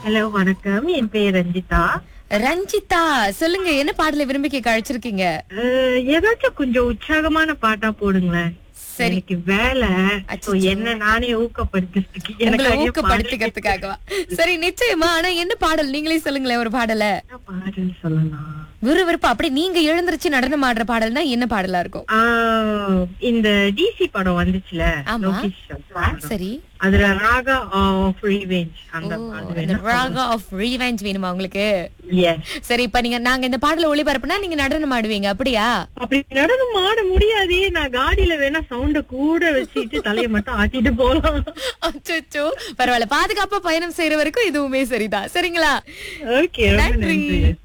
Hello வணக்கம் என் பேர் ரஞ்சிதா ரஞ்சிதா சொல்லுங்க என்ன பாடலை விரும்பி கேட்க அழைச்சிருக்கீங்க அஹ், ஏதாச்சும் கொஞ்சம் உற்சாகமான பாட்டா போடுங்களேன் சரி. எனக்கு வேலை அச்சச்சோ. So, என்ன நானே ஊக்கப்படுத்துறதுக்கு உங்களை எனக்காக ஊக்கப்படுத்திக்கிறதுக்காகவா சரி நிச்சயமா ஆனா என்ன பாடல் நீங்களே சொல்லுங்களேன் ஒரு பாடல என்ன பாடல் சொல்லலாம் விறுவிறுப்பா அப்படி நீங்க எழுந்திருச்சு நடனம் ஆடுற பாடல்னா என்ன பாடலா இருக்கும் ஆஹ், இந்த டிசி படம் வந்துச்சுல ஆமா. லோகேஷ் படம். சரி அதுல ராகா ஆஃப் ரிவெஞ்ச் அந்த ஓ, அது இந்த வேணா ராகா ஆஃப் ரீவெஞ்ச் வேணுமா உங்களுக்கு Yes. சரி இப்ப நீங்க நாங்க இந்த பாடல ஒளிபரப்புனா நீங்க நடனம் ஆடுவீங்க அப்படியா அப்படி நடனம் ஆட முடியாதே நான் காடியில வேணா சவுண்ட கூட வச்சுட்டு தலையை மட்டும் ஆட்டிட்டு போலாம் அச்சோ பரவாயில்ல பாதுகாப்பா பயணம் செய்யற வரைக்கும் இதுவுமே சரிதான் சரிங்களா ஓகே ரொம்ப நன்றி. நன்றி